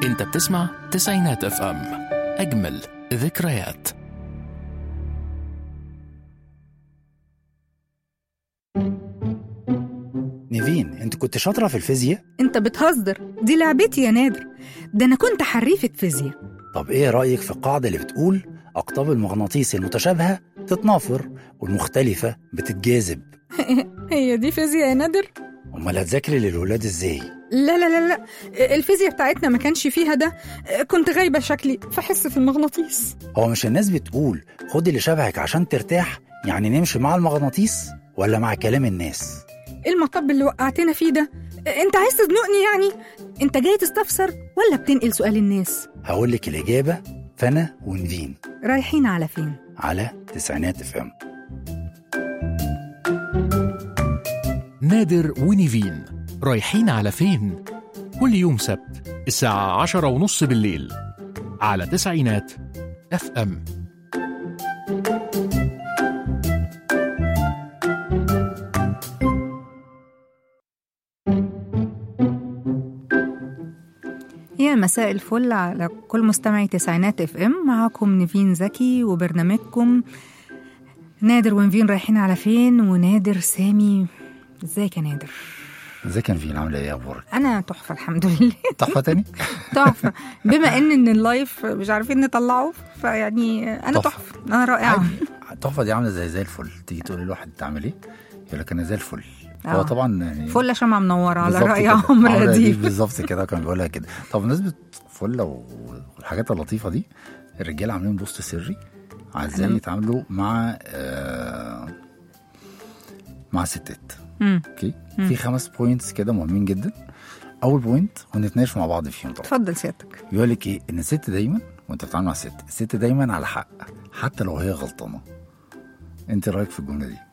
انت بتسمع تسعينات اف ام اجمل ذكريات نيفين انت كنت شاطرة في الفيزياء انت بتهزر دي لعبتي يا نادر ده انا كنت حريفة فيزياء طب ايه رأيك في القاعدة اللي بتقول أقطاب المغناطيس المتشابهة تتنافر والمختلفة بتتجاذب هي دي فيزياء يا نادر أمال هتذاكري للولاد ازاي لا لا لا لا الفيزياء بتاعتنا ما كانش فيها ده كنت غايبة شكلي فحس في المغناطيس هو مش الناس بتقول خدي اللي شبهك عشان ترتاح يعني نمشي مع المغناطيس ولا مع كلام الناس ايه المطب اللي وقعتنا فيه ده انت عايز تزنقني يعني انت جاي تستفسر ولا بتنقل سؤال الناس هقولك الإجابة فأنا ونيفين رايحين على فين على تسعينات فم نادر ونيفين رايحين على فين؟ كل يوم سبت الساعة عشرة ونص بالليل على تسعينات اف ام يا مساء الفل على كل مستمعي تسعينات اف ام معاكم نيفين زكي وبرنامجكم نادر ونفين رايحين على فين ونادر سامي ازيك يا نادر ازيك يا نيفين عاملة ايه أخبارك؟ انا تحفه الحمد لله تحفة تاني؟ تحفه بما ان ان اللايف مش عارفين نطلعه فيعني انا تحفة. تحفه انا رائعه عادي. تحفة دي عاملة زي زي الفل تيجي تقولي لواحد انت عامل ايه؟ يقول لك أنا زي الفل آه. هو طبعا يعني فله شمعة منوره على بالظبط راي كده. عمرو عمرو اديب بالظبط كده كان بيقولها كده طب بمناسبة فلة والحاجات اللطيفة دي الرجالة عاملين بوست سري على ازاي أنا- يتعاملوا مع آه مع الستات مم. اوكي في خمس بوينتس كده مهمين جدا اول بوينت ونتناقش مع بعض فيهم طبعا اتفضل سيادتك بيقول لك ايه ان الست دايما وانت بتتعامل مع الست الست دايما على حق حتى لو هي غلطانه انت رايك في الجمله دي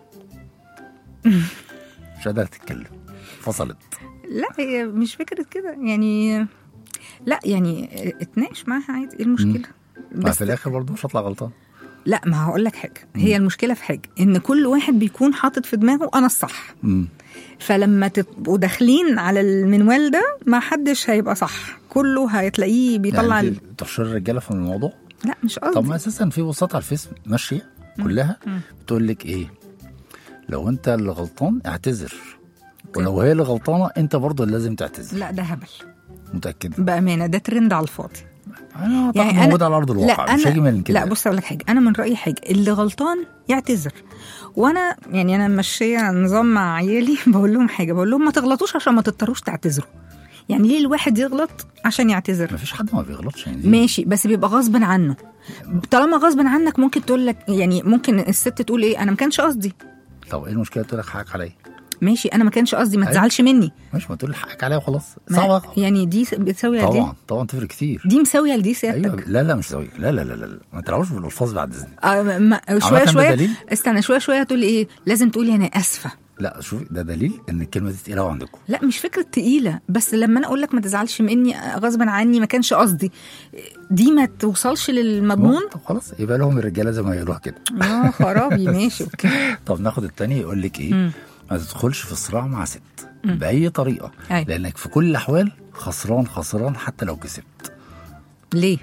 مش قادره تتكلم فصلت لا هي مش فكره كده يعني لا يعني اتناقش معاها عادي ايه المشكله ما في الاخر برضه مش هطلع غلطان لا ما هقول لك حاجه هي المشكله في حاجه ان كل واحد بيكون حاطط في دماغه انا الصح امم فلما تبقوا داخلين على المنوال ده ما حدش هيبقى صح كله هتلاقيه بيطلع يعني ال... انت تحشر الرجاله في الموضوع لا مش طب ما قصدي اساسا في بوستات على الفيس ماشيه كلها بتقول لك ايه لو انت اللي غلطان اعتذر ولو هي اللي غلطانه انت برضه اللي لازم تعتذر لا ده هبل متاكد بامانه ده ترند على الفاضي انا اعتقد يعني أنا- موجود على ارض الواقع لا مش هاجي من كده لا بص اقول لك حاجه انا من رايي حاجه اللي غلطان يعتذر وانا يعني انا ماشيه نظام مع عيالي بقول لهم حاجه بقول لهم ما تغلطوش عشان ما تضطروش تعتذروا يعني ليه الواحد يغلط عشان يعتذر مفيش حد ما بيغلطش يعني ماشي بس بيبقى غصب عنه طالما غصب عنك ممكن تقول لك يعني ممكن الست تقول ايه انا ما كانش قصدي طب ايه المشكله تقول لك حقك عليا ماشي انا ما كانش قصدي ما أيوة. تزعلش مني ماشي ما تقول لي حقك عليا وخلاص ما- صعبه يعني دي بتساوي على طبعا طبعا تفرق كتير دي دي مساويه لدي سيادتك ايوه لا لا مش سوي لا لا لا لا ما تلعبوش بالالفاظ بعد اذنك آه ما شويه عامة ده شويه دليل؟ استنى شويه شويه هتقولي ايه لازم تقولي انا اسفه لا شوفي ده دليل ان الكلمه دي تقيله عندكم لا مش فكره تقيله بس لما انا اقول لك ما تزعلش مني غصبا عني ما كانش قصدي دي ما توصلش للمضمون طب خلاص يبقى لهم الرجاله زي ما يقولوها كده يا خرابي ماشي اوكي طب ناخد التاني يقول لك ايه مم. ما تدخلش في صراع مع ست باي طريقه أيوة. لانك في كل الاحوال خسران خسران حتى لو كسبت ليه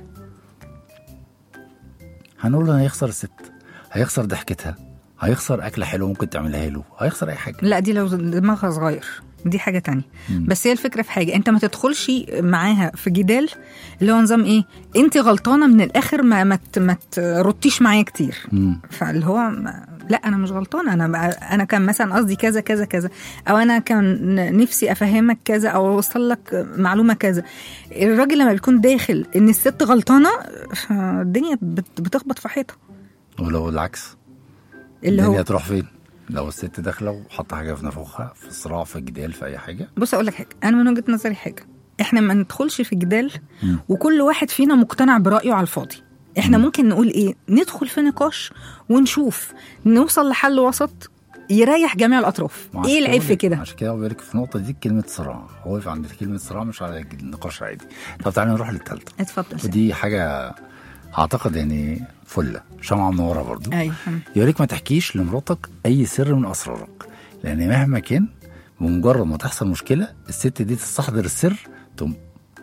هنقول له هيخسر الست هيخسر ضحكتها هيخسر اكله حلوه ممكن تعملها له هيخسر اي حاجه لا دي لو دماغها صغير دي حاجة تانية بس هي الفكرة في حاجة انت ما تدخلش معاها في جدال اللي هو نظام ايه انت غلطانة من الاخر ما ما ت- ما ترديش معايا كتير مم. فاللي هو ما لا انا مش غلطانة انا انا كان مثلا قصدي كذا كذا كذا او انا كان نفسي افهمك كذا او اوصل لك معلومة كذا الراجل لما بيكون داخل ان الست غلطانة الدنيا بت- بتخبط في حيطة ولو العكس اللي الدنيا هو تروح فين لو الست داخله وحاطه حاجه في نافوخها في صراع في جدال في اي حاجه بص اقول لك حاجه انا من وجهه نظري حاجه احنا ما ندخلش في جدال وكل واحد فينا مقتنع برايه على الفاضي احنا ممكن نقول ايه ندخل في نقاش ونشوف نوصل لحل وسط يريح جميع الاطراف ما عشان ايه العيب بقول في لك- كده عشان كده بقول لك في النقطه دي كلمه صراع هو واقف عند كلمه صراع مش على النقاش عادي طب تعالى نروح للثالثه اتفضل ودي حاجه اعتقد يعني فله شمعه منوره برضو ايوه يقول لك ما تحكيش لمراتك اي سر من اسرارك لان مهما كان بمجرد ما تحصل مشكله الست دي تستحضر السر تقوم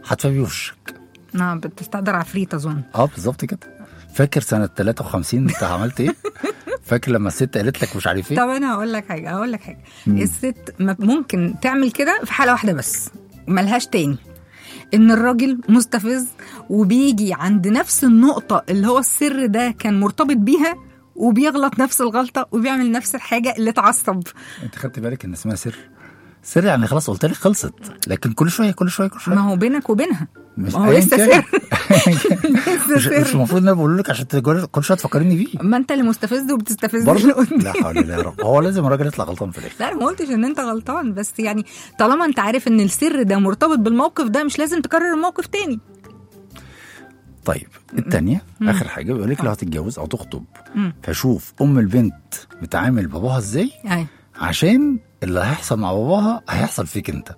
هتفهم بيه وشك نعم بتستقدر عفريت اظن اه بالظبط كده فاكر سنه 53 انت عملت ايه؟ فاكر لما الست قالت لك مش عارف ايه؟ طب انا هقول لك حاجه هقول لك حاجه الست ما- ممكن تعمل كده في حاله واحده بس ملهاش تاني ان الراجل مستفز وبيجي عند نفس النقطه اللي هو السر ده كان مرتبط بيها وبيغلط نفس الغلطه وبيعمل نفس الحاجه اللي اتعصب انت خدت بالك ان اسمها سر؟ سر يعني خلاص قلت لك خلصت لكن كل شويه كل شويه كل شويه ما هو بينك وبينها مش ما هو أياً لسه كان. سر لسه مش, مش سر المفروض ان انا بقول لك عشان تقول- كل شويه تفكريني بيه ما انت اللي مستفز وبتستفز برضه اللي قدام. لا حول الله يا رب هو لازم الراجل يطلع غلطان في الاخر لا أنا ما قلتش ان انت غلطان بس يعني طالما انت عارف ان السر ده مرتبط بالموقف ده مش لازم تكرر الموقف تاني طيب التانية اخر حاجه بيقول لك لو هتتجوز او تخطب فشوف ام البنت بتعامل باباها ازاي ايوه عشان اللي هيحصل مع باباها هيحصل فيك انت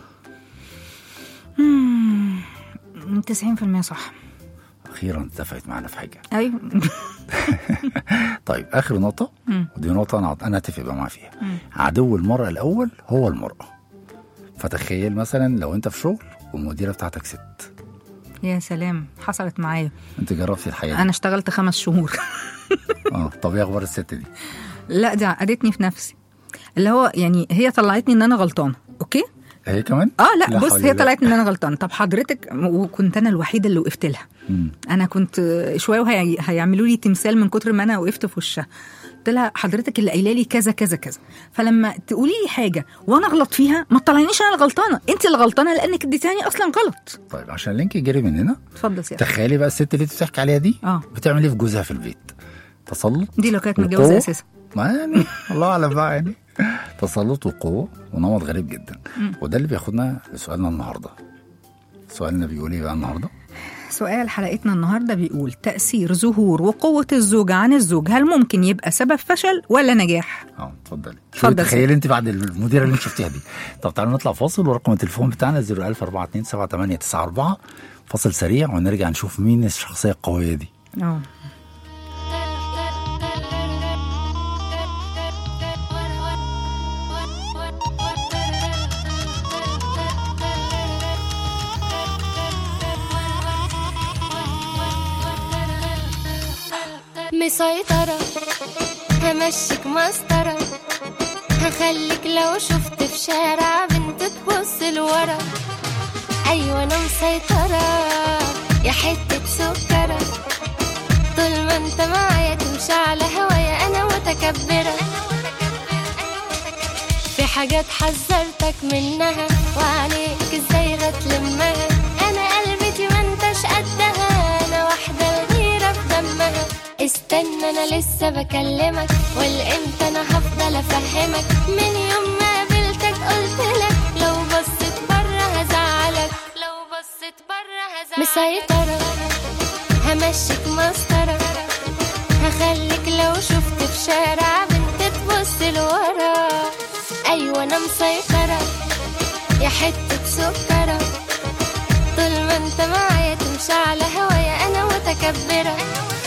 90% صح اخيرا اتفقت معانا في حاجه ايوه طيب اخر نقطه ودي نقطه انا انا اتفق بقى معاها فيها عدو المراه الاول هو المراه فتخيل مثلا لو انت في شغل والمديره بتاعتك ست يا سلام حصلت معايا انت جربتي الحياه دي انا اشتغلت خمس شهور اه طب ايه اخبار الست دي لا دي عقدتني في نفسي اللي هو يعني هي طلعتني ان انا غلطانه اوكي هي كمان اه لا, لا بص حول هي الله. طلعت ان انا غلطانه طب حضرتك وكنت انا الوحيده اللي وقفت لها مم. انا كنت شويه وهيعملوا لي تمثال من كتر ما انا وقفت في وشها قلت لها حضرتك اللي قايله لي كذا كذا كذا فلما تقولي لي حاجه وانا اغلط فيها ما تطلعينيش انا الغلطانه انت اللي غلطانه لانك اديتيني اصلا غلط طيب عشان اللينك يجري مننا اتفضل سيادة تخيلي بقى الست اللي انت بتحكي عليها دي اه. بتعمل ايه في جوزها في البيت تسلط دي لو كانت وقوة. متجوزه اساسا ما يعني الله اعلم بقى يعني تسلط وقوه ونمط غريب جدا وده اللي بياخدنا لسؤالنا النهارده سؤالنا بيقول ايه بقى النهارده سؤال حلقتنا النهارده بيقول تأثير ظهور وقوة الزوجة عن الزوج هل ممكن يبقى سبب فشل ولا نجاح؟ اه اتفضلي شوفي اتفضل تخيلي انت بعد المديره اللي انت شفتيها دي طب تعالوا نطلع فاصل ورقم التليفون بتاعنا 010427894 فاصل سريع ونرجع نشوف مين الشخصيه القويه دي اه مسيطرة همشيك مسطرة هخليك لو شفت في شارع بنت تبص لورا أيوة أنا مسيطرة يا حتة سكرة طول ما انت معايا تمشي على هوايا أنا متكبرة في حاجات حذرتك منها وعليك ازاي هتلمها انا قلبتي ما انتش قدها انا واحدة الغيرة في دمها استنى انا لسه بكلمك والامتى انا هفضل افهمك من يوم ما قابلتك قلت لك لو بصيت بره هزعلك لو بصيت بره هزعلك مسيطرة همشيك مسطرة هخليك لو شفت في شارع بنت تبص لورا ايوه انا مسيطرة يا حتة سكرة طول ما انت معايا تمشي على هوايا انا متكبرة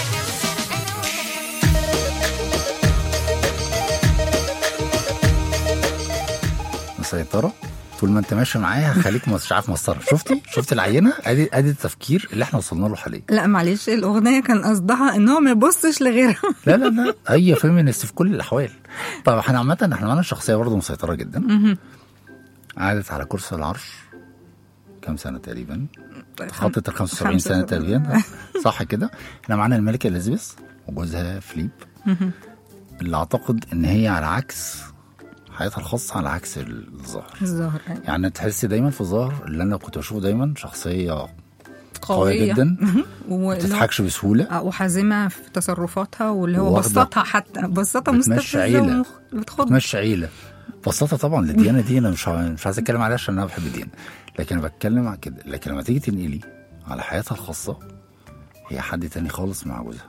مسيطره طول ما انت ماشي معايا هخليك مش عارف مسطره شفتي شفتي العينه ادي ادي التفكير اللي احنا وصلنا له حاليا لا معلش الأغنية كان قصدها إن هو ما يبصش لغيرها لا لا لا هي فيمينست في كل الاحوال طب احنا عامه احنا معانا شخصيه برضه مسيطره جدا قعدت على كرسي العرش كام سنه تقريبا خطت ال 75 سنه 75. تقريبا صح كده احنا معانا الملكه اليزابيث وجوزها فليب اللي اعتقد ان هي على عكس حياتها الخاصه على عكس الظاهر الظاهر أيوة. يعني تحسي دايما في الظاهر اللي انا كنت بشوفه دايما شخصيه قويه قوية. جدا ما واللي هو- تضحكش بسهوله آه، وحازمة في تصرفاتها واللي هو واخدة- بسطها حتى بسطها بتمشي مستفزة عيلة. ومخ- بتخض تمشي عيله بساطه طبعا للديانه دي انا مش ع- مش عايز اتكلم عليها عشان انا بحب الديانه لكن انا بتكلم على كده لكن لما تيجي تنقلي على حياتها الخاصه هي حد تاني خالص مع جوزها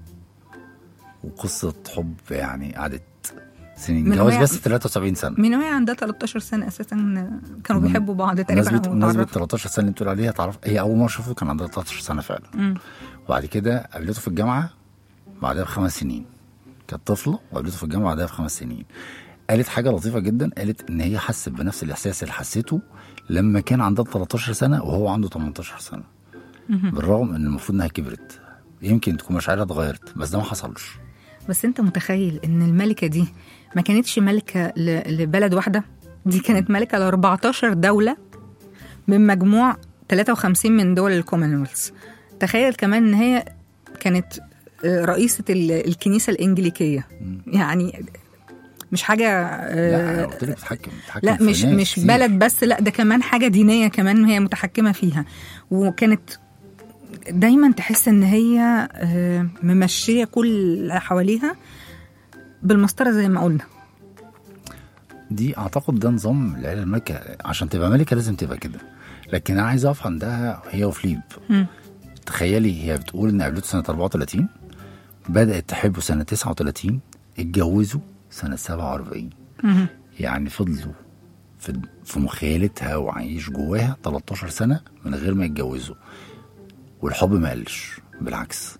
وقصه حب يعني قعدت سنين من جواز وهي- بس 73 سنه من وهي عندها 13 سنة أساسا كانوا من- بيحبوا بعض تقريبا بمناسبة أول بمناسبة مرة 13 سنة اللي بتقول عليها تعرف هي أول مرة أشوفه كان عندها 13 سنة فعلا وبعد كده قابلته في الجامعة بعدها بخمس سنين كانت طفلة وقابلته في الجامعة بعدها بخمس سنين قالت حاجه لطيفه جدا قالت ان هي حست بنفس الاحساس اللي حسيته لما كان عندها 13 سنه وهو عنده 18 سنه بالرغم ان المفروض انها كبرت يمكن تكون مشاعرها اتغيرت بس ده ما حصلش بس انت متخيل ان الملكه دي ما كانتش ملكه ل- لبلد واحده دي كانت ملكه ل 14 دوله من مجموع 53 من دول الكومنولث تخيل كمان ان هي كانت آه، رئيسه ال- الكنيسه الانجليكيه يعني مش حاجه لا آه، انا قلت لك بتحكم بتحكم لا في مش ناس مش كتير. بلد بس لا ده كمان حاجه دينيه كمان هي متحكمه فيها وكانت دايما تحس ان هي آه، ممشيه كل اللي حواليها بالمسطره زي ما قلنا دي اعتقد ده نظام العيله الملكه عشان تبقى ملكه لازم تبقى كده لكن انا عايز اقف عندها هي وفليب مم. تخيلي هي بتقول ان قابلته سنه 34 بدات تحبه سنه 39 اتجوزوا سنه 47 مهم. يعني فضلوا في في مخيلتها وعايش جواها 13 سنه من غير ما يتجوزوا والحب ما قلش بالعكس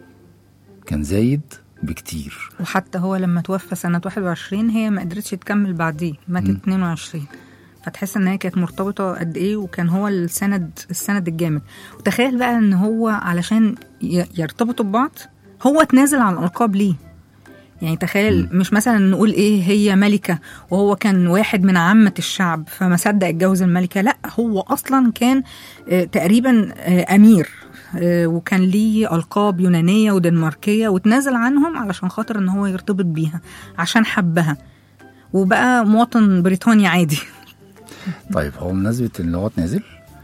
كان زايد بكتير وحتى هو لما توفى سنه 21 هي ما قدرتش تكمل بعديه ماتت 22 فتحس ان هي كانت مرتبطه قد ايه وكان هو السند السند الجامد وتخيل بقى ان هو علشان ي- يرتبطوا ببعض هو تنازل عن الالقاب ليه يعني تخيل مش مثلا نقول ايه هي ملكه وهو كان واحد من عامه الشعب فما صدق اتجوز الملكه لا هو اصلا كان آه، تقريبا آه، امير آه، وكان ليه القاب يونانيه ودنماركيه وتنازل عنهم علشان خاطر ان هو يرتبط بيها عشان حبها وبقى مواطن بريطاني عادي طيب هو بمناسبه ان هو اتنازل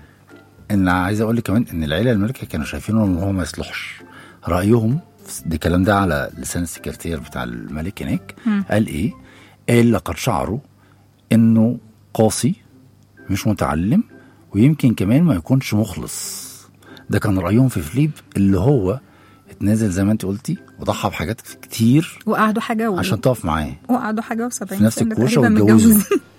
ان عايز اقول لك كمان ان العيله الملكه كانوا شايفينه ان هو ما يصلحش رايهم ده الكلام ده على لسان السكرتير بتاع الملك هناك قال ايه؟ قال لقد شعروا انه قاسي مش متعلم ويمكن كمان ما يكونش مخلص ده كان رايهم في فليب اللي هو اتنازل زي ما انت قلتي وضحى بحاجات كتير وقعدوا حاجه و... عشان تقف معاه وقعدوا حاجه و70 في نفس الكوشه واتجوزوا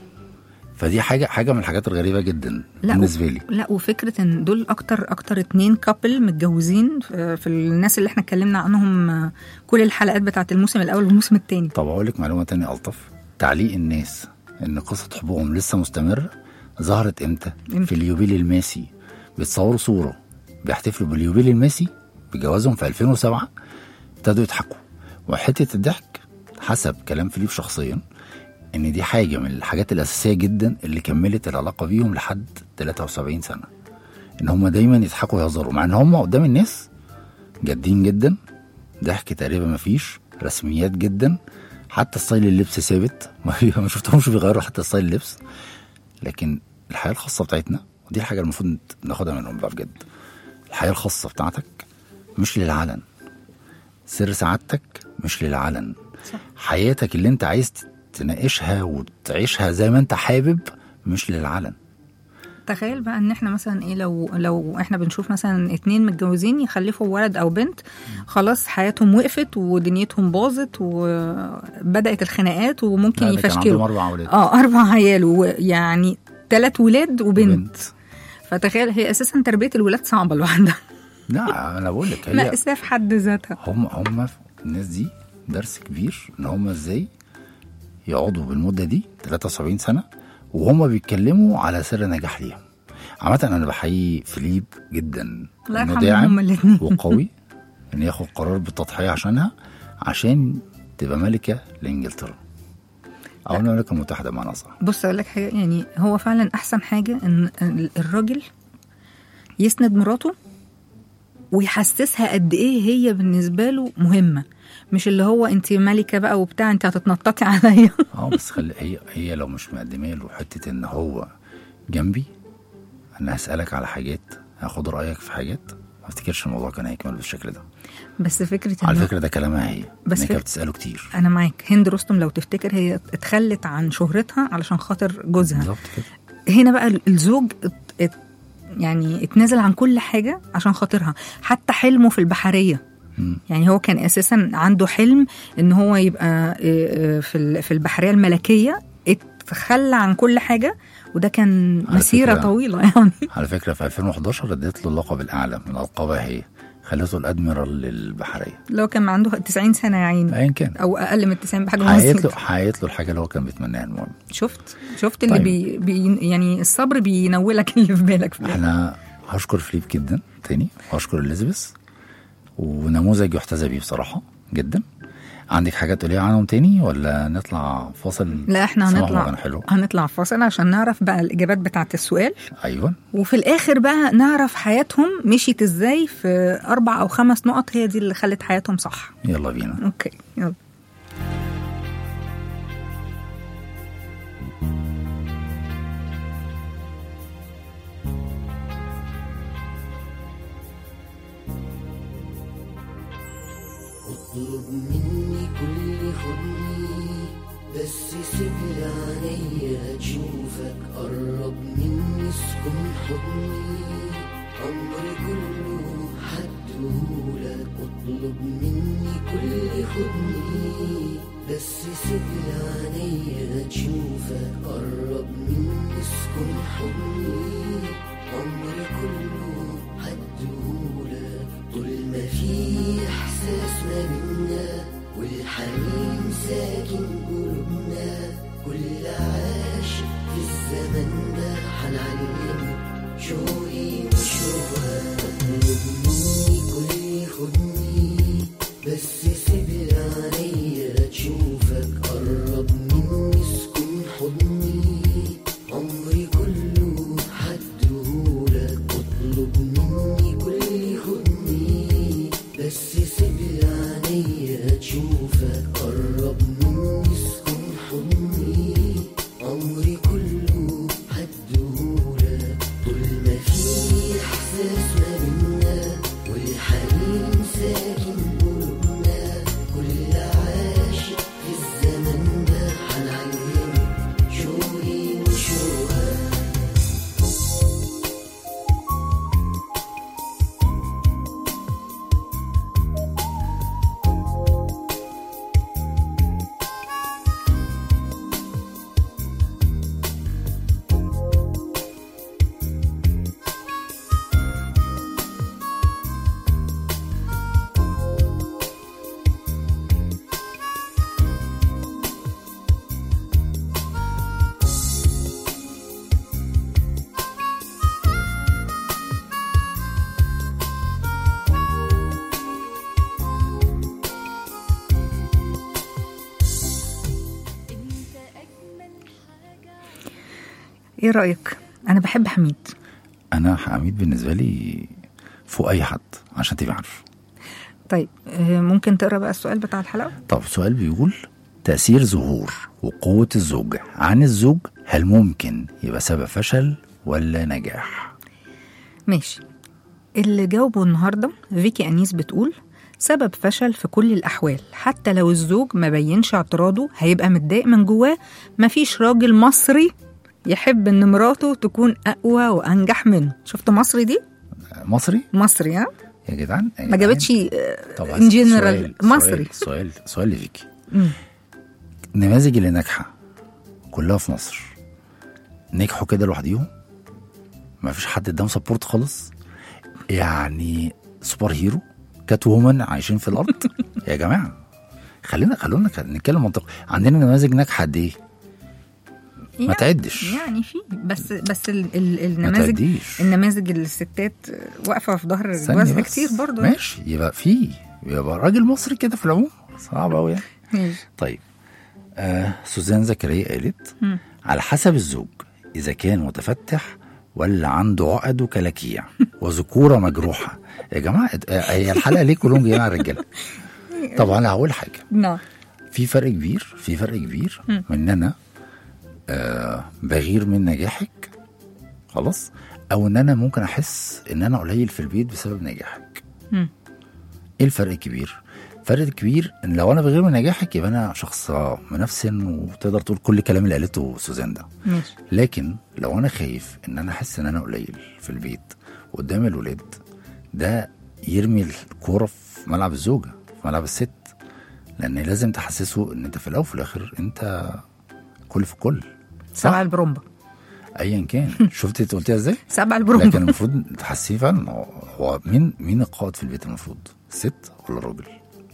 فدي حاجه حاجه من الحاجات الغريبه جدا لا بالنسبه لي لا وفكره ان دول اكتر اكتر اتنين كابل متجوزين في في الناس اللي احنا اتكلمنا عنهم آه، كل الحلقات بتاعت الموسم الاول والموسم الثاني طب اقول لك معلومه تانية الطف تعليق الناس ان قصه حبهم لسه مستمره ظهرت امتى؟ إمتى؟ في اليوبيل الماسي بيتصوروا صوره بيحتفلوا باليوبيل الماسي بجوازهم في 2007 ابتدوا يضحكوا وحته الضحك حسب كلام فيليب شخصيا ان دي حاجه من الحاجات الاساسيه جدا اللي كملت العلاقه بيهم لحد 73 سنه ان هم دايما يضحكوا ويهزروا مع ان هم قدام الناس جادين جدا ضحك تقريبا مفيش رسميات جدا حتى ستايل اللبس ثابت ما ما شفتهمش بيغيروا حتى ستايل اللبس لكن الحياه الخاصه بتاعتنا ودي الحاجه المفروض ناخدها منهم بقى بجد الحياه الخاصه بتاعتك مش للعلن سر سعادتك مش للعلن صح. حياتك اللي انت عايز تناقشها وتعيشها زي ما انت حابب مش للعلن تخيل بقى ان احنا مثلا ايه لو لو احنا بنشوف مثلا اتنين متجوزين يخلفوا ولد او بنت خلاص حياتهم وقفت ودنيتهم باظت وبدات الخناقات وممكن لا، ده كان عندهم يفشكلوا اربع اولاد اه اربع عيال ويعني ثلاث ولاد وبنت, وبنت. فتخيل هي اساسا تربيه الولاد صعبه لوحدها لا انا بقول لك هي مأساة في حد ذاتها هم هم الناس دي درس كبير ان هم ازاي يقعدوا بالمده دي 73 سنه وهم بيتكلموا على سر نجاح ليهم عامة انا بحيي فيليب جدا الله انه يرحمهم داعم هما الاتنين. وقوي ان ياخد قرار بالتضحية عشانها عشان تبقى ملكة لانجلترا او المملكة المتحدة بمعنى صح بص اقول لك حاجه يعني هو فعلا احسن حاجه ان ال- الراجل يسند مراته ويحسسها قد ايه هي بالنسبه له مهمه مش اللي هو انت ملكه بقى وبتاع انت هتتنططي عليا اه بس خلي هي هي لو مش مقدمه له حته ان هو جنبي انا هسالك على حاجات هاخد رايك في حاجات ما افتكرش الموضوع كان هيكمل بالشكل ده بس فكره على إن فكره ده كلامها هي بس ان فك- كانت بتساله كتير انا معاك هند رستم لو تفتكر هي اتخلت عن شهرتها علشان خاطر جوزها بالظبط كده هنا بقى الزوج ات ات يعني اتنازل عن كل حاجه عشان خاطرها حتى حلمه في البحريه مم. يعني هو كان اساسا عنده حلم ان هو يبقى اه، اه، في ال- في البحريه الملكيه اتخلى عن كل حاجه وده كان على مسيره فكرة- طويله يعني على فكره في 2011 اديت له اللقب الاعلى من القابها هي خليته الادميرال البحريه لو كان عنده 90 سنه يا عيني ايا كان او اقل من 90 بحاجه حققت بسيطة. له حققت له الحاجه اللي هو كان بيتمناها المهم شفت شفت اللي طيب. بي, بي يعني الصبر بينولك اللي في بالك في الآخر. احنا هشكر فليب جدا تاني وهشكر اليزابيث ونموذج يحتذى بيه بصراحه جدا عندك حاجات تقوليها عنهم تاني ولا نطلع فاصل لا احنا نسمع هنطلع مغنى حلو هنطلع فاصل عشان نعرف بقى الاجابات بتاعه السؤال ايوه وفي الاخر بقى نعرف حياتهم مشيت ازاي في اربع او خمس نقط هي دي اللي خلت حياتهم صح يلا بينا اوكي يلا اطلب مني كل خدني بس سيب لي عينيا تشوفك قرب مني اسكن حضني عمري كله حدهولك اطلب مني كل خدني بس سيب لي عينيا تشوفك قرب مني اسكن حضني عمري كله حدهولك طول ما في احساس ما بينا والحنين ساكن قلوبنا كل عاشق في الزمن ده هنعلمه شوقي وشوقها اطلب مني كل خدني بس سيب لي عينيا تشوفك قرب مني اسكن حضني عمري كله حدهولك اطلب مني كل خدني بس سيب لي عينيا تشوفك قرب مني اسكن حضني عمري كله حدهولك طول ما في احساس ما بينا والحنين ساكن قلوبنا كل عاشق في الزمن ده هنعلمه شوقي وشوقك ايه رايك انا بحب حميد انا حميد بالنسبه لي فوق اي حد عشان تبقى عارف طيب آه، ممكن تقرا بقى السؤال بتاع الحلقه طب سؤال بيقول تأثير ظهور وقوة الزوج عن الزوج هل ممكن يبقى سبب فشل ولا نجاح؟ ماشي اللي جاوبه النهارده فيكي انيس بتقول سبب فشل في كل الاحوال حتى لو الزوج ما بينش اعتراضه هيبقى متضايق من جواه مفيش راجل مصري يحب ان مراته تكون اقوى وانجح منه شفت مصري دي مصري مصري ها يا جدعان يا ما جدعان. جابتش طب ان جنرال سؤال- مصري سؤال سؤال سؤال لفيكي مم. النماذج اللي ناجحة كلها في مصر نجحوا كده لوحديهم ما فيش حد اداهم سبورت خالص يعني سوبر هيرو كات وومن عايشين في الارض يا جماعه خلينا خلونا نتكلم منطقي عندنا نماذج ناجحه قد ايه يعني- تعدش. يعني في بس بس ال ال ما النماذج تعديش النماذج الستات واقفه في ظهر ثانية جوازها بس. كتير برضه ماشي يبقى في يبقى راجل مصري كده في العموم صعب قوي يعني ماشي. طيب آه سوزان زكريا قالت مم. على حسب الزوج اذا كان متفتح ولا عنده عقد وكلاكيع وذكوره مجروحه يا جماعه آه، هي الحلقه ليه كلهم جايين على الرجاله طبعا انا هقول حاجه نعم في فرق كبير في فرق كبير من ان انا آه بغير من نجاحك خلاص او ان انا ممكن احس ان انا قليل في البيت بسبب نجاحك مم. ايه الفرق الكبير الفرق الكبير ان لو انا بغير من نجاحك يبقى انا شخص منفسن وتقدر تقول كل الكلام اللي قالته سوزان ده ماشي لكن لو انا خايف ان انا احس ان انا قليل في البيت قدام الولاد ده يرمي الكوره في ملعب الزوجه في ملعب الست لان لازم تحسسه ان انت في الاول وفي الاخر انت كل في كل سبع البرومبا ايا كان شفت انت قلتيها ازاي سبع لكن البرومبا المفروض تحسيه فعلا هو- هو مين مين القائد في البيت المفروض الست ولا الراجل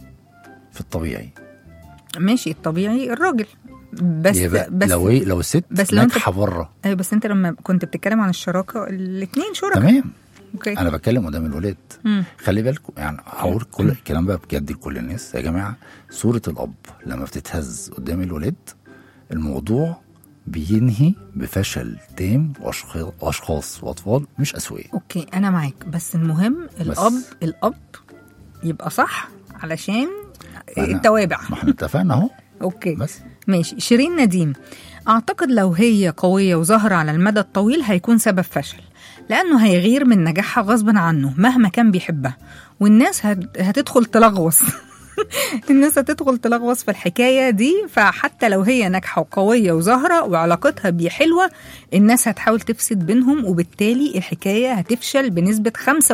في الطبيعي ماشي الطبيعي الراجل بس يبقى بس لو ايه لو الست بس لو أنت- ناجحه بره ايوه بس انت لما كنت بتتكلم عن الشراكه الاثنين شركاء تمام اوكي انا بتكلم قدام الولاد مم. خلي بالكم يعني هقول كل الكلام بقى بجد لكل الناس يا جماعه صوره الاب لما بتتهز قدام الولاد الموضوع بينهي بفشل تام وأشخ- واشخاص واطفال مش اسويه اوكي انا معاك بس المهم الاب الاب يبقى صح علشان فأنا- التوابع ما احنا اتفقنا اهو اوكي بس ماشي شيرين نديم اعتقد لو هي قويه وظاهره على المدى الطويل هيكون سبب فشل لانه هيغير من نجاحها غصبا عنه مهما كان بيحبها والناس هت- هتدخل تلغوص الناس هتدخل تلغوص في الحكايه دي فحتى لو هي ناجحه وقويه وظاهره وعلاقتها بيه حلوه الناس هتحاول تفسد بينهم وبالتالي الحكايه هتفشل بنسبه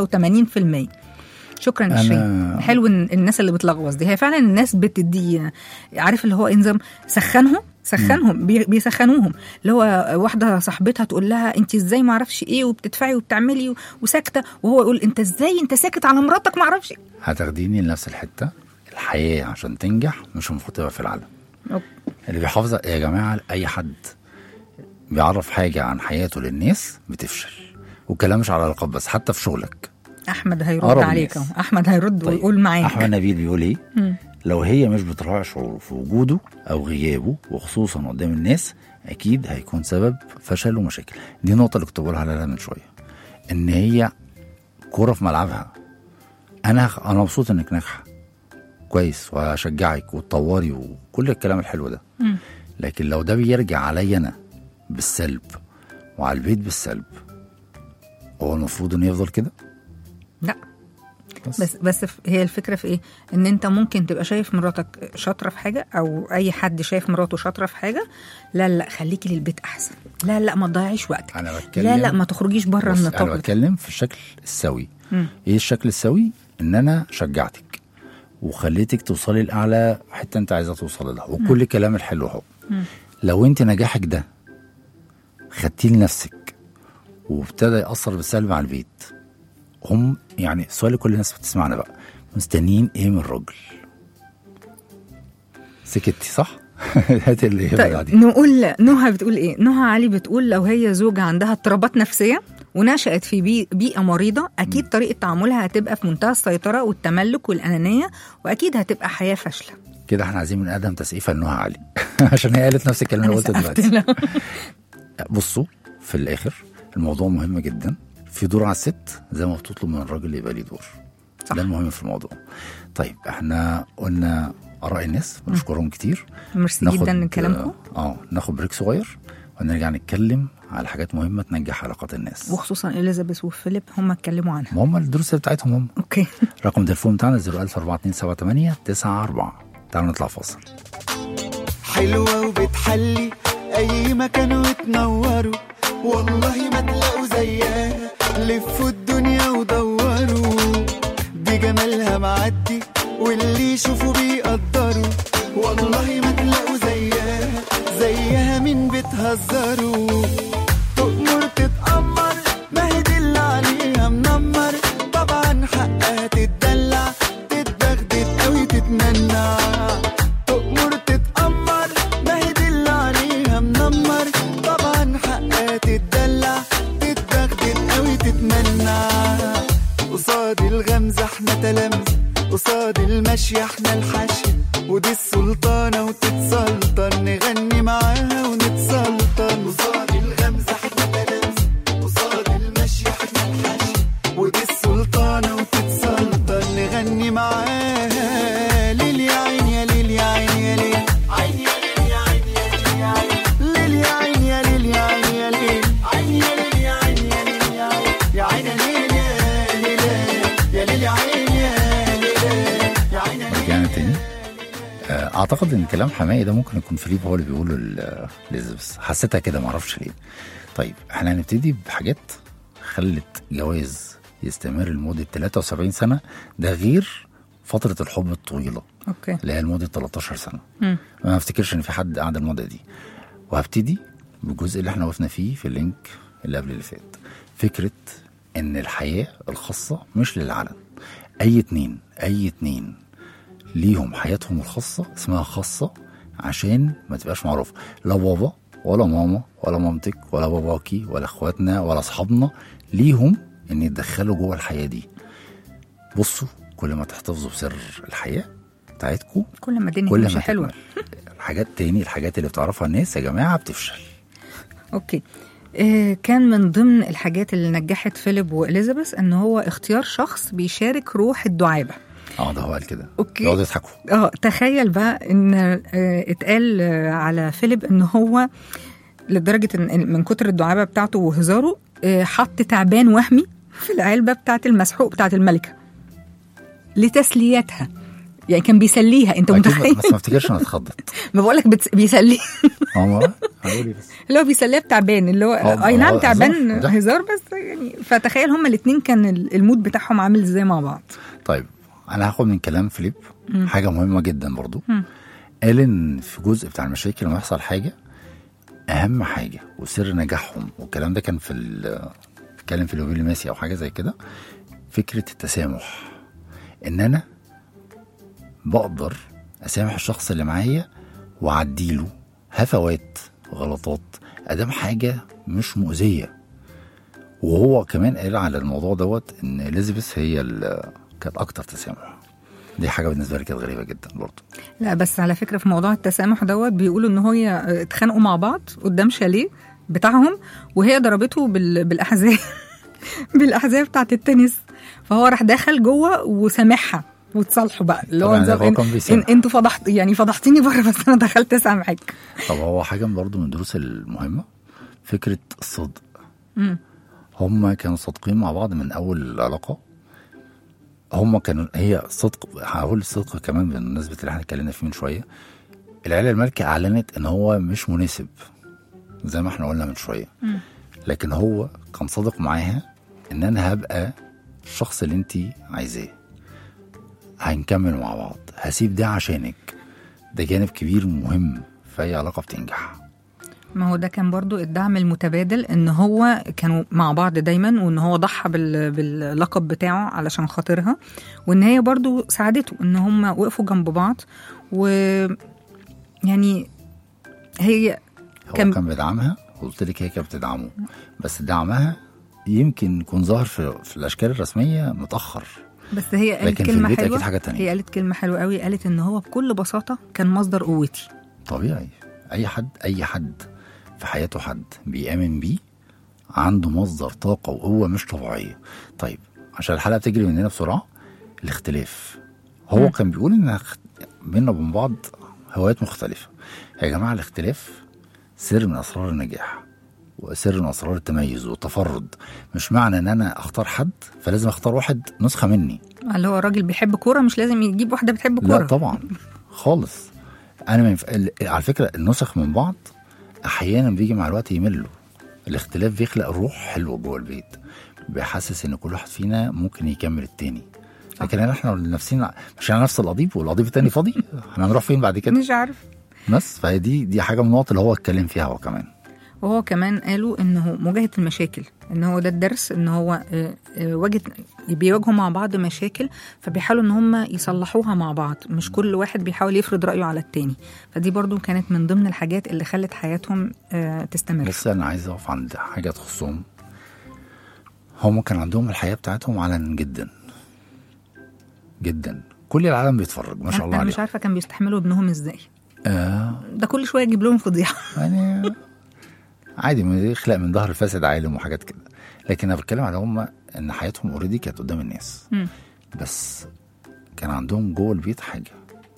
85% شكرا يا أنا- شيرين حلو إن الناس اللي بتلغوص دي هي فعلا الناس بتدي عارف اللي هو انزم سخنهم سخنهم بي- بيسخنوهم اللي هو واحده صاحبتها تقول لها انت ازاي ما اعرفش ايه وبتدفعي وبتعملي و- وساكته وهو يقول انت ازاي انت ساكت على مراتك ما اعرفش إيه. هتاخديني لنفس الحته الحياه عشان تنجح مش المفروض تبقى في العالم أوكي. اللي بيحافظ يا جماعه اي حد بيعرف حاجه عن حياته للناس بتفشل والكلام مش على العلاقات بس حتى في شغلك احمد هيرد أقرب عليك الناس. اهو احمد هيرد طيب، ويقول معاك احمد نبيل بيقول ايه مم. لو هي مش بتراعي شعوره في وجوده او غيابه وخصوصا قدام الناس اكيد هيكون سبب فشل ومشاكل دي النقطه اللي كنت بقولها عليها من شويه ان هي كوره في ملعبها انا انا مبسوط انك ناجحه كويس وهشجعك وتطوري وكل الكلام الحلو ده مم. لكن لو ده بيرجع عليا انا بالسلب وعلى البيت بالسلب هو المفروض انه يفضل كده لا بس بس ف- هي الفكره في ايه؟ ان انت ممكن تبقى شايف مراتك شاطره في حاجه او اي حد شايف مراته شاطره في حاجه لا لا خليكي للبيت احسن لا لا ما تضيعيش وقتك انا بتكلم لا لا ما تخرجيش بره بص النطاق انا ده. بتكلم في الشكل السوي مم. ايه الشكل السوي ان انا شجعتك وخليتك توصلي لاعلى حته انت عايزه توصلي لها وكل الكلام الحلو اهو لو انت نجاحك ده خدتيه لنفسك وابتدى ياثر بالسلب على البيت هم يعني سؤال لكل الناس بتسمعنا بقى مستنيين ايه من الراجل سكتي صح هات اللي هي طيب بعدين نقول نهى بتقول ايه؟ نهى علي بتقول لو هي زوجة عندها اضطرابات نفسية ونشأت في بي- بيئة مريضة أكيد طريقة تعاملها هتبقى في منتهى السيطرة والتملك والأنانية وأكيد هتبقى حياة فاشلة كده احنا عايزين من ادم تسقيفه لنهى علي عشان هي قالت نفس الكلام اللي أنا قلته سقفت دلوقتي لها. بصوا في الاخر الموضوع مهم جدا في دور على الست زي ما بتطلب من الراجل يبقى ليه دور صح. ده المهم في الموضوع طيب احنا قلنا اراء الناس بنشكرهم كتير ميرسي جدا كلامكم اه ناخد بريك صغير ونرجع نتكلم على حاجات مهمه تنجح علاقات الناس وخصوصا اليزابيث وفيليب هم اتكلموا عنها ما هم الدروس بتاعتهم هم اوكي رقم التليفون بتاعنا 01427 94 تعالوا نطلع فاصل حلوة وبتحلي أي مكان وتنوروا والله ما تلاقوا زيها لفوا الدنيا ودوروا دي جمالها معدي واللي يشوفوا بيقدروا والله ما تلاقوا زيها زيها مين بتهزروا تؤمر تتأمر ما هي دي اللي عليها منمر طبعا حقها تتدلع تتبغدد قوي تتمنع تؤمر تتأمر ما هي دي اللي عليها منمر طبعا حقها تتدلع تتبغدد قوي تتمنع قصاد الغمزة احنا تلامذة قصاد المشي احنا الحشي ودي السلطانة وتتسلطن نغني معاها ونتسلطن قصاد الغمزة احنا تلامذة قصاد المشي احنا الحشي ودي السلطانة وتتسلطن نغني معاها ليل يا عين يا ليل يا عين يا ليل عين يا ليل يا عين يا ليل يا عين يا ليل عين يا ليل يا عين يا ليل يا عين يا عين يا ليل يا عين يا ليل يا ليل يا ليل يا عين يا ليل رجعنا تاني آه، اعتقد ان كلام حماقي ده ممكن يكون فيليب هو اللي بيقوله ل- لإليزابيث حسيتها كده معرفش ليه طيب احنا هنبتدي بحاجات خلت جواز يستمر لمده 73 سنه ده غير فتره الحب الطويله اوكي اللي هي لمده 13 سنه مم. ما افتكرش ان في حد قعد المده دي وهبتدي بالجزء اللي احنا وقفنا فيه في اللينك اللي قبل اللي فات فكره ان الحياه الخاصه مش للعلن اي اتنين اي اتنين ليهم حياتهم الخاصه اسمها خاصه عشان ما تبقاش معروفه لا بابا ولا ماما ولا مامتك ولا باباكي ولا اخواتنا ولا اصحابنا ليهم ان يتدخلوا جوه الحياه دي بصوا كل ما تحتفظوا بسر الحياه بتاعتكم كل ما الدنيا كل تمشي ما حلوه تكمل. الحاجات تاني الحاجات اللي بتعرفها الناس يا جماعه بتفشل اوكي آه، كان من ضمن الحاجات اللي نجحت فيليب واليزابيث ان هو اختيار شخص بيشارك روح الدعابه اه ده هو قال كده أوكي. يقعدوا يضحكوا اه تخيل بقى ان آه، اتقال آه، على فيليب ان هو لدرجه ان من كتر الدعابه بتاعته وهزاره آه، حط تعبان وهمي في العلبه بتاعه المسحوق بتاعه الملكه لتسليتها يعني كان بيسليها انت أكيد متخيل بس ما افتكرش انا اتخضت ما بقولك بتس... بيسليها هو هقول إيه بس اللي هو بيسليها بتعبان اللي هو آه، اي نعم آه، تعبان هزار، هزار بس يعني فتخيل هما الاثنين كان ال- المود بتاعهم عامل ازاي مع بعض طيب انا هاخد من كلام فيليب حاجه مهمه جدا برضو مم. قال ان في جزء بتاع المشاكل لما يحصل حاجه اهم حاجه وسر نجاحهم والكلام ده كان في ال- اتكلم في الوبيل الماسي او حاجه زي كده فكره التسامح ان انا بقدر اسامح الشخص اللي معايا واعديله هفوات غلطات ادام حاجه مش مؤذيه وهو كمان قال على الموضوع دوت ان اليزابيث هي اللي كانت اكتر تسامح دي حاجه بالنسبه لي كانت غريبه جدا برضه لا بس على فكره في موضوع التسامح دوت بيقولوا ان هي اتخانقوا مع بعض قدام شاليه بتاعهم وهي ضربته بال... بالاحذيه بالاحذيه بتاعت التنس فهو راح دخل جوه وسامحها وتصالحوا بقى اللي هو طبعاً نظام هو كان إن... بيسامح. إن... انتوا فضحت يعني فضحتيني بره بس انا دخلت اسامحك طب هو حاجه برضه من الدروس المهمه فكره الصدق مم. هم كانوا صادقين مع بعض من اول العلاقه هم كانوا هي صدق هقول الصدق كمان بالنسبه اللي احنا اتكلمنا فيه من شويه العيله المالكه اعلنت ان هو مش مناسب زي ما احنا قلنا من شويه لكن هو كان صادق معاها ان انا هبقى الشخص اللي انت عايزاه هنكمل مع بعض هسيب ده عشانك ده جانب كبير ومهم في اي علاقه بتنجح ما هو ده كان برضو الدعم المتبادل ان هو كانوا مع بعض دايما وان هو ضحى بال... باللقب بتاعه علشان خاطرها وان هي برضو ساعدته ان هم وقفوا جنب بعض و يعني هي هو كان- كان, كان بيدعمها وقلت لك هي كانت بتدعمه بس دعمها يمكن يكون ظاهر في, في الاشكال الرسميه متاخر بس هي قالت لكن في كلمه البيت حلوه أكيد حاجة تانية. هي قالت كلمه حلوه قوي قالت ان هو بكل بساطه كان مصدر قوتي طبيعي اي حد اي حد في حياته حد بيامن بيه عنده مصدر طاقه وقوه مش طبيعيه طيب عشان الحلقه بتجري مننا بسرعه الاختلاف هو مم. كان بيقول ان اخت- بينا وبين بعض هوايات مختلفه يا جماعه الاختلاف سر من اسرار النجاح وسر من اسرار التميز والتفرد مش معنى ان انا اختار حد فلازم اختار واحد نسخه مني اللي هو الراجل بيحب كوره مش لازم يجيب واحده بتحب كوره لا طبعا خالص انا ما ينف... ال- على فكره النسخ من بعض احيانا بيجي مع الوقت يملوا الاختلاف بيخلق روح حلوه جوه البيت بيحسس ان كل واحد فينا ممكن يكمل التاني لكن انا احنا نفسنا مش على نفس القضيب والقضيب التاني فاضي احنا هنروح فين بعد كده مش عارف بس فهي دي دي حاجه من النقط اللي هو اتكلم فيها هو كمان وهو كمان قالوا انه مواجهه المشاكل ان هو ده الدرس ان هو آه، آه، واجه بيواجهوا مع بعض مشاكل فبيحاولوا ان هم يصلحوها مع بعض مش كل واحد بيحاول يفرض رايه على التاني فدي برضو كانت من ضمن الحاجات اللي خلت حياتهم آه، تستمر بس انا عايز اقف عند حاجه تخصهم هم كان عندهم الحياه بتاعتهم علنا جدا جدا كل العالم بيتفرج ما شاء الله انا عليهم مش عارفه كان بيستحملوا ابنهم ازاي آه ده كل شويه يجيب لهم فضيحه يعني عادي ما يخلق من ظهر الفاسد عالم وحاجات كده لكن انا بتكلم على هم ان حياتهم اوريدي كانت قدام الناس مم. بس كان عندهم جوه البيت حاجه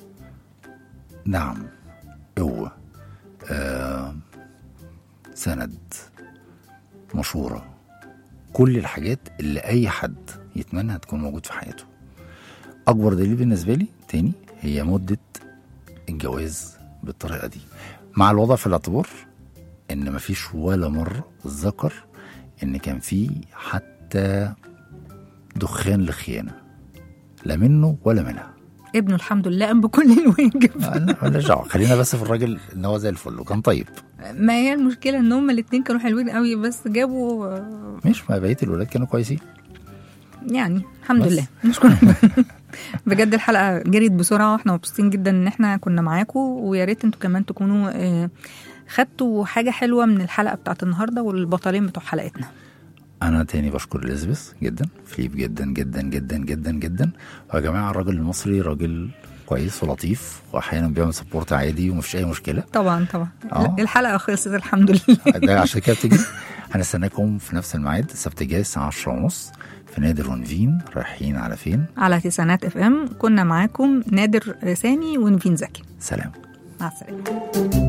دعم قوه آه سند مشوره كل الحاجات اللي اي حد يتمنى تكون موجود في حياته اكبر دليل بالنسبه لي تاني هي مده الجواز بالطريقه دي مع الوضع في الاعتبار ان مفيش ولا مره ذكر ان كان في حتى دخان لخيانه لا منه ولا منها ابنه الحمد لله قام بكل الواجب لا، مالناش دعوه خلينا بس في الراجل ان هو زي الفل وكان طيب ما هي المشكله ان هما الاثنين كانوا حلوين قوي بس جابوا آه، مش ما بقيه الولاد كانوا كويسين يعني الحمد بس. لله نشكر بجد الحلقه جريت بسرعه واحنا مبسوطين جدا ان احنا كنا معاكم ويا ريت انتوا كمان تكونوا آه، خدتوا حاجه حلوه من الحلقه بتاعت النهارده والبطلين بتوع حلقتنا انا تاني بشكر اليزابيث جدا فليب جدا جدا جدا جدا جدا ويا جماعه الراجل المصري راجل كويس ولطيف واحيانا بيعمل سبورت عادي ومفيش اي مشكله طبعا طبعا آه. الحلقه خلصت الحمد لله ده عشان كده بتيجي هنستناكم في نفس الميعاد السبت الجاي الساعه 10 ونص في نادي رونفين رايحين على فين على تسعينات اف ام كنا معاكم نادر سامي ونفين زكي سلام مع السلامه